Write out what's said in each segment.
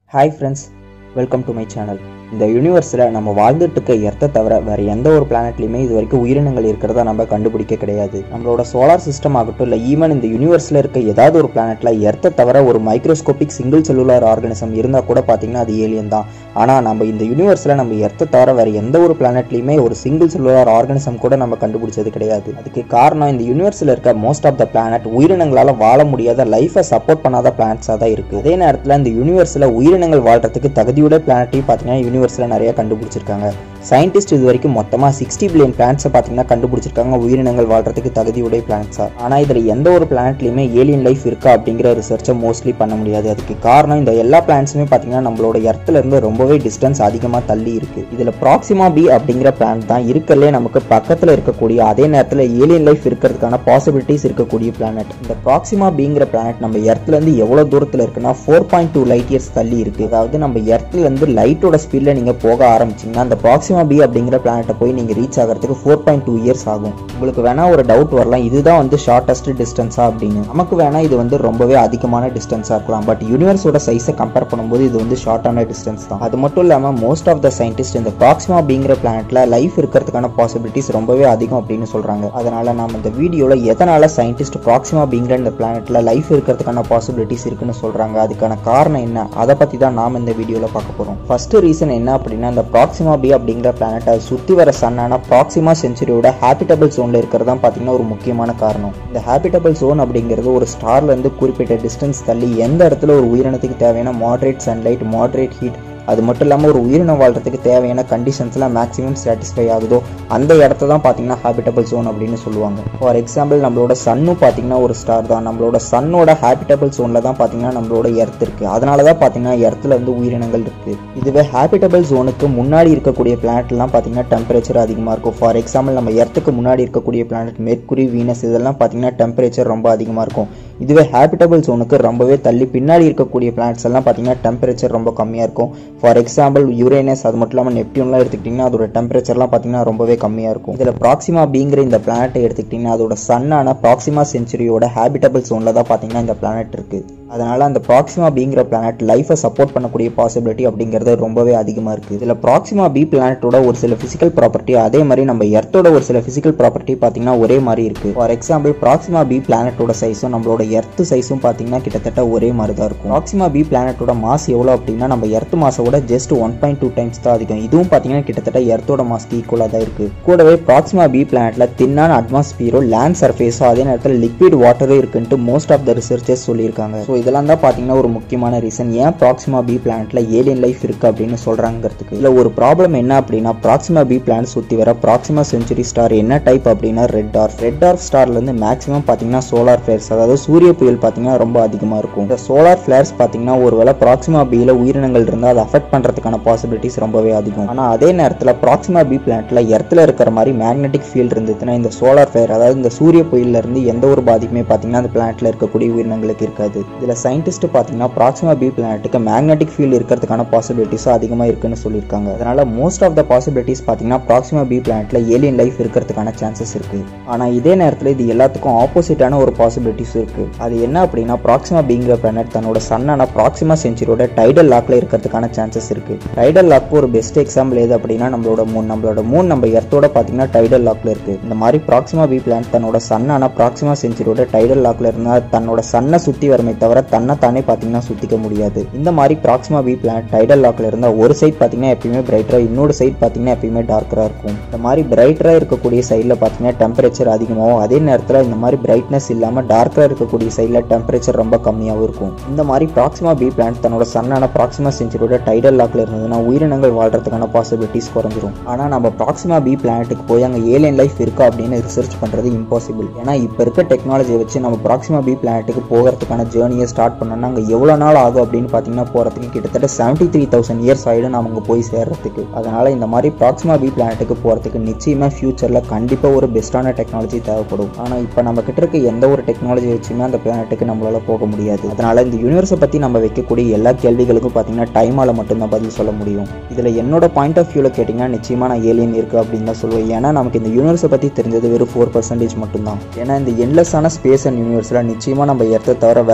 hi friends welcome to my channel இந்த யூனிவர்ஸில் நம்ம வாழ்ந்துட்டு இருக்க எர்த்தை தவிர வேறு எந்த ஒரு பிளானட்லையுமே இது வரைக்கும் உயிரினங்கள் இருக்கிறதா நம்ம கண்டுபிடிக்க கிடையாது நம்மளோட சோலார் சிஸ்டம் ஆகட்டும் இல்லை ஈவன் இந்த யூனிவர்ஸில் இருக்க ஏதாவது ஒரு பிளானட்டில் எர்த்தை தவிர ஒரு மைக்ரோஸ்கோபிக் சிங்கிள் செல்லுலார் ஆர்கானிசம் இருந்தால் கூட பார்த்தீங்கன்னா அது ஏலியன் தான் ஆனால் நம்ம இந்த யூனிவர்ஸில் நம்ம எர்த்தை தவிர வேறு எந்த ஒரு பிளானட்லையுமே ஒரு சிங்கிள் செல்லுலார் ஆர்கானிசம் கூட நம்ம கண்டுபிடிச்சது கிடையாது அதுக்கு காரணம் இந்த யூனிவர்ஸில் இருக்க மோஸ்ட் ஆஃப் த பிளானட் உயிரினங்களால் வாழ முடியாத லைஃபை சப்போர்ட் பண்ணாத பிளானட்ஸாக தான் இருக்குது அதே நேரத்தில் இந்த யூனிவர்ஸில் உயிரினங்கள் வாழ்றதுக்கு தகுதியுடைய பிளானட்டையும் பார்த்தீங்கன்னா யூனிவர்ஸில் நிறைய கண்டுபிடிச்சிருக்காங்க சயின்டிஸ்ட் இது வரைக்கும் மொத்தமாக சிக்ஸ்டி பில்லியன் பிளானட்ஸை பார்த்தீங்கன்னா கண்டுபிடிச்சிருக்காங்க உயிரினங்கள் வாழ்றதுக்கு தகுதியுடைய பிளானட்ஸாக ஆனால் இதில் எந்த ஒரு பிளானட்லையுமே ஏலியன் லைஃப் இருக்கா அப்படிங்கிற ரிசர்ச்சை மோஸ்ட்லி பண்ண முடியாது அதுக்கு காரணம் இந்த எல்லா பிளானட்ஸுமே பார்த்தீங்கன்னா நம்மளோட எர்த்துல இருந்து ரொம்பவே டிஸ்டன்ஸ் அதிகமாக தள்ளி இருக்கு இதில் ப்ராக்சிமா பி அப்படிங்கிற பிளானட் தான் இருக்கலே நமக்கு பக்கத்தில் இருக்கக்கூடிய அதே நேரத்தில் ஏலியன் லைஃப் இருக்கிறதுக்கான பாசிபிலிட்டிஸ் இருக்கக்கூடிய பிளானட் இந்த ப்ராக்சிமா பிங்கிற பிளானட் நம்ம எர்த்துல இருந்து எவ்வளோ தூரத்தில் இருக்குன்னா four point two light years தள்ளி இருக்கு அதாவது நம்ம எர்த்துல இருந்து லைட்டோட ஸ்பீடில் நீங்கள் போக ஆரம்பிச்சீங்கன்னா அந்த ப்ராக்சிமா பி அப்படிங்கிற பிளானட்டை போய் நீங்கள் ரீச் ஆகிறதுக்கு ஃபோர் பாயிண்ட் டூ இயர்ஸ் ஆகும் உங்களுக்கு வேணா ஒரு டவுட் வரலாம் இதுதான் வந்து ஷார்ட்டஸ்ட் டிஸ்டன்ஸா அப்படின்னு நமக்கு வேணா இது வந்து ரொம்பவே அதிகமான டிஸ்டன்ஸாக இருக்கலாம் பட் யூனிவர்ஸோட சைஸை கம்பேர் பண்ணும்போது இது வந்து ஷார்ட்டான டிஸ்டன்ஸ் தான் அது மட்டும் இல்லாமல் மோஸ்ட் ஆஃப் த சயின்டிஸ்ட் இந்த ப்ராக்சிமா அப்படிங்கிற பிளானட்ல லைஃப் இருக்கிறதுக்கான பாசிபிலிட்டிஸ் ரொம்பவே அதிகம் அப்படின்னு சொல்றாங்க அதனால நாம இந்த வீடியோவில் எதனால சயின்டிஸ்ட் ப்ராக்சிமா அப்படிங்கிற இந்த பிளானட்ல லைஃப் இருக்கிறதுக்கான பாசிபிலிட்டிஸ் இருக்குன்னு சொல்றாங்க அதுக்கான காரணம் என்ன அதை பத்தி தான் நாம இந்த வீடியோவில் பார்க்க போறோம் ஃபர்ஸ்ட் ரீசன் என்ன அப்படின்னா இந்த ப்ராக்சிமா பி அப்படிங்கிற பிளானட் அது சுற்றி வர சன்னான ப்ராக்சிமா செஞ்சுரியோட ஹேபிட்டபிள் ஜோனில் இருக்கிறது தான் பார்த்தீங்கன்னா ஒரு முக்கியமான காரணம் இந்த ஹேபிட்டபிள் ஜோன் அப்படிங்கிறது ஒரு ஸ்டார்ல இருந்து குறிப்பிட்ட டிஸ்டன்ஸ் தள்ளி எந்த இடத்துல ஒரு உயிரினத்துக்கு தேவையான மாட்ரேட் சன்லைட் மாட்ரேட் ஹீட் அது மட்டும் இல்லாமல் ஒரு உயிரினம் வாழ்றதுக்கு தேவையான கண்டிஷன்ஸ்லாம் மேக்ஸிமம் சாட்டிஸ்ஃபை ஆகுதோ அந்த இடத்த தான் பார்த்தீங்கன்னா ஹேபிட்டபிள் ஜோன் அப்படின்னு சொல்லுவாங்க ஃபார் எக்ஸாம்பிள் நம்மளோட சன்னும் பார்த்தீங்கன்னா ஒரு ஸ்டார் தான் நம்மளோட சன்னோட ஹேபிட்டபிள் ஜோனில் தான் பார்த்தீங்கன்னா நம்மளோட எர்த் இருக்குது அதனால தான் பார்த்தீங்கன்னா எர்த்தில் வந்து உயிரினங்கள் இருக்குது இதுவே ஹேபிட்டபிள் ஜோனுக்கு முன்னாடி இருக்கக்கூடிய பிளானட்லாம் பார்த்தீங்கன்னா டெம்பரேச்சர் அதிகமாக இருக்கும் ஃபார் எக்ஸாம்பிள் நம்ம எர்த்துக்கு முன்னாடி இருக்கக்கூடிய பிளானட் மெர்க்குரி வீனஸ் இதெல்லாம் பார்த்தீங்கன்னா டெம்பரேச்சர் ரொம்ப அதிகமாக இருக்கும் இதுவே ஹேபிட்டபிள் ஜோனுக்கு ரொம்பவே தள்ளி பின்னாடி இருக்கக்கூடிய பிளானட்ஸ் எல்லாம் பார்த்தீங்கன்னா டெம்பரேச்சர் ரொம்ப கம்மியாக இருக்கும் ஃபார் எக்ஸாம்பிள் யுரேனஸ் அது மட்டும் இல்லாமல் நெப்டியூன்லாம் எடுத்துக்கிட்டிங்கன்னா அதோட டெம்பரேச்சர்லாம் பார்த்தீங்கன்னா ரொம்பவே கம்மியாக இருக்கும் இதில் ப்ராக்சிமா அப்படிங்கிற இந்த பிளானட்டை எடுத்துக்கிட்டிங்கன்னா அதோட சன்னான ப்ராக்சிமா செஞ்சுரியோட ஹேபிட்டபிள் ஜோனில் தான் பார்த்தீங்கன்னா இந்த பிளானட் இருக்குது அதனால் அந்த ப்ராக்சிமா பிங்கிற பிளானட் லைஃபை சப்போர்ட் பண்ணக்கூடிய பாசிபிலிட்டி அப்படிங்கிறது ரொம்பவே அதிகமாக இருக்குது இதில் ப்ராக்சிமா பி பிளானட்டோட ஒரு சில ஃபிசிக்கல் ப்ராப்பர்ட்டி அதே மாதிரி நம்ம எர்த்தோட ஒரு சில ஃபிசிக்கல் ப்ராப்பர்ட்டி பார்த்தீங்கன்னா ஒரே மாதிரி இருக்குது ஃபார் எக்ஸாம்பிள் ப்ராக்சிமா பி பிளானட்டோட சைஸும் நம்மளோட எர்த் சைஸும் பார்த்தீங்கன்னா கிட்டத்தட்ட ஒரே மாதிரி தான் இருக்கும் ப்ராக்சிமா பி பிளானட்டோட மாஸ் எவ்வளோ அப்படின்னா நம்ம எர்த் மாசோட just one point two times தான் அதிகம் இதுவும் பார்த்தீங்கன்னா கிட்டத்தட்ட எர்த்தோட மாஸ்க்கு ஈக்குவலாக தான் இருக்குது கூடவே ப்ராக்சிமா பி பிளானட்ல தின்னான அட்மாஸ்பியரோ லேண்ட் சர்ஃபேஸோ அதே நேரத்தில் லிக்விட் வாட்டரும் இருக்குன்ட்டு மோஸ்ட் ஆஃப் த ரிசர்ச்சர்ஸ் சொல்லியிருக்காங்க ஸோ இதெல்லாம் தான் பார்த்தீங்கன்னா ஒரு முக்கியமான ரீசன் ஏன் ப்ராக்சிமா பி பிளானட்ல ஏலியன் லைஃப் இருக்கு அப்படின்னு சொல்றாங்கிறதுக்கு இல்லை ஒரு ப்ராப்ளம் என்ன அப்படின்னா ப்ராக்சிமா பி பிளானட் சுற்றி வர ப்ராக்சிமா செஞ்சுரி ஸ்டார் என்ன டைப் அப்படின்னா ரெட் டார்க் ரெட் டார்க் ஸ்டார்லேருந்து மேக்ஸிமம் பார்த்தீங்கன்னா சோலார் ஃபிளேர்ஸ் அதாவது சூரிய புயல் பார்த்தீங்கன்னா ரொம்ப அதிகமாக இருக்கும் இந்த சோலார் ஃபிளேர்ஸ் பார்த்தீங்கன்னா ஒருவேளை ப்ராக்சிமா பியில் உயிரினங்கள் இருந்தால் அதை அஃபெக்ட் பண்ணுறதுக்கான பாசிபிலிட்டிஸ் ரொம்பவே அதிகம் ஆனால் அதே நேரத்தில் ப்ராக்சிமா பி பிளானட்ல எர்த்தில் இருக்கிற மாதிரி மேக்னெட்டிக் ஃபீல்டு இருந்ததுன்னா இந்த சோலார் ஃபிளேர் அதாவது இந்த சூரிய புயல்ல இருந்து எந்த ஒரு பாதிப்புமே பார்த்தீங்கன்னா அந்த பிளானட்ல இருக்கக்கூடிய உயிரினங்களுக்கு இருக்காது இதில் சயின்டிஸ்ட் பார்த்தீங்கன்னா ப்ராக்சிமா பி பிளானட்டுக்கு மேக்னெட்டிக் ஃபீல்டு இருக்கிறதுக்கான பாசிபிலிட்டிஸும் அதிகமாக இருக்குன்னு சொல்லியிருக்காங்க அதனால மோஸ்ட் ஆஃப் த பாசிபிலிட்டிஸ் பார்த்தீங்கன்னா ப்ராக்சிமா பி பிளானட்ல ஏலியன் லைஃப் இருக்கிறதுக்கான சான்சஸ் இருக்கு ஆனால் இதே நேரத்தில் இது எல்லாத்துக்கும் ஆப்போசிட்டான ஒரு பாசிபிலிட்டிஸ் இருக்கு அது என்ன அப்படின்னா ப்ராக்சிமா பிங்கிற பிளானட் தன்னோட சன்னான ப்ராக்சிமா செஞ்சுரியோட டைடல் லாக்ல இருக்கிறதுக்கான சான்சஸ் இருக்கு டைடல் லாக் ஒரு பெஸ்ட் எக்ஸாம்பிள் எது அப்படின்னா நம்மளோட மூன் நம்மளோட மூன் நம்ம எர்த்தோட பார்த்தீங்கன்னா டைடல் லாக்ல இருக்கு இந்த மாதிரி ப்ராக்சிமா பி பிளானட் தன்னோட சன்னான ப்ராக்சிமா செஞ்சுரியோட டைடல் லாக்ல இருந்தால் தன்னோட சன்னை சுற்றி வரமே தவிர தன்னை தானே பார்த்தீங்கன்னா சுற்றிக்க முடியாது இந்த மாதிரி ப்ராக்சிமா பி பிளானட் டைடல் லாக்ல இருந்தால் ஒரு சைட் பார்த்தீங்கன்னா எப்பயுமே பிரைட்டரா இன்னொரு சைட் பார்த்தீங்கன்னா எப்பயுமே டார்க்கரா இருக்கும் இந்த மாதிரி பிரைட்டரா இருக்கக்கூடிய சைடில் பார்த்தீங்கன்னா டெம்பரேச்சர் அதிகமாகும் அதே நேரத்தில் இந்த மாதிரி பிரைட்னஸ் இல்லாமல் டார்க்கரா இருக்கக்கூடிய சைடில் டெம்பரேச்சர் ரொம்ப கம்மியாகவும் இருக்கும் இந்த மாதிரி ப்ராக்சிமா பி பிளானட் தன்னோட சன்னான ப்ராக்சிமா செஞ்சுரியோட டைடல் லாக்ல இருந்ததுன்னா உயிரினங்கள் வாழ்றதுக்கான பாசிபிலிட்டிஸ் குறைஞ்சிரும் ஆனால் நம்ம ப்ராக்சிமா பி பிளானட்டுக்கு போய் அங்கே ஏலியன் லைஃப் இருக்கா அப்படின்னு ரிசர்ச் பண்ணுறது இம்பாசிபிள் ஏன்னா இப்போ இருக்க டெக்னாலஜியை வச்சு நம்ம ப்ராக்சிமா பி பிளானட்டுக்கு போகிறதுக்கான ஜேர்னியை ஸ்டார்ட் பண்ணோம்னா அங்கே எவ்வளோ நாள் ஆகும் அப்படின்னு பார்த்தீங்கன்னா போகிறதுக்கு கிட்டத்தட்ட செவன்ட்டி த்ரீ தௌசண்ட் இயர்ஸ் ஆகிடும் நம்ம அங்கே போய் சேர்றதுக்கு அதனால் இந்த மாதிரி ப்ராக்சிமா பி பிளானட்டுக்கு போகிறதுக்கு நிச்சயமாக ஃபியூச்சரில் கண்டிப்பாக ஒரு பெஸ்ட்டான டெக்னாலஜி தேவைப்படும் ஆனால் இப்போ நம்ம கிட்ட இருக்க எந்த ஒரு டெக்னாலஜி வச்சுமே அந்த பிளானட்டுக்கு நம்மளால போக முடியாது அதனால் இந்த யூனிவர்ஸை பற்றி நம்ம வைக்கக்கூடிய எல்லா கேள்விகளுக்கும் பார்த்தீங்கன்னா டைமால் மட்டும்தான் பதில் சொல்ல முடியும் இதில் என்னோட பாயிண்ட் ஆஃப் வியூவில் கேட்டிங்கன்னா நிச்சயமாக நான் ஏலியன் இருக்குது அப்படின்னு தான் சொல்லுவேன் ஏன்னா நமக்கு இந்த யூனிவர்ஸை பற்றி தெரிஞ்சது வெறும் ஃபோர் பர்சன்டேஜ் மட்டும்தான் ஏன்னா இந்த என்லெஸ்ஸான ஸ்பேஸ் அண்ட் யூனிவர்ஸில் நிச்சயமாக நம்ம எர்த்தை தவிர வேற ஒரு இடத்துல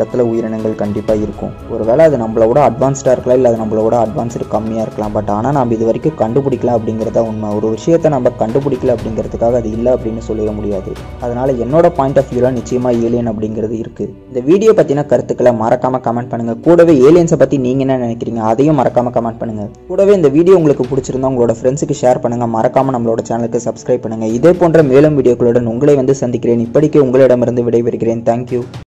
இடத்துல உயிரினங்கள் கண்டிப்பாக இருக்கும் ஒருவேளை அது நம்மளோட அட்வான்ஸ்டாக இருக்கலாம் இல்லை அது நம்மளோட அட்வான்ஸ்டு கம்மியாக இருக்கலாம் பட் ஆனால் நம்ம இது வரைக்கும் கண்டுபிடிக்கல அப்படிங்கிறத உண்மை ஒரு விஷயத்தை நம்ம கண்டுபிடிக்கல அப்படிங்கிறதுக்காக அது இல்லை அப்படின்னு சொல்லிட முடியாது அதனால என்னோட பாயிண்ட் ஆஃப் வியூவில் நிச்சயமாக ஏலியன் அப்படிங்கிறது இருக்குது இந்த வீடியோ பற்றின கருத்துக்களை மறக்காம கமெண்ட் பண்ணுங்க கூடவே ஏலியன்ஸை பற்றி நீங்கள் என்ன நினைக்கிறீங்க அதையும் மறக்காம கமெண்ட் பண்ணுங்க கூடவே இந்த வீடியோ உங்களுக்கு பிடிச்சிருந்தா உங்களோட ஃப்ரெண்ட்ஸுக்கு ஷேர் பண்ணுங்க மறக்காம நம்மளோட சேனலுக்கு சப்ஸ்கிரைப் பண்ணுங்க இதே போன்ற மேலும் வீடியோக்களுடன் உங்களை வந்து சந்திக்கிறேன் இப்படிக்கு உங்களிடமிருந்து விடைபெறுகிறேன் தேங்க்யூ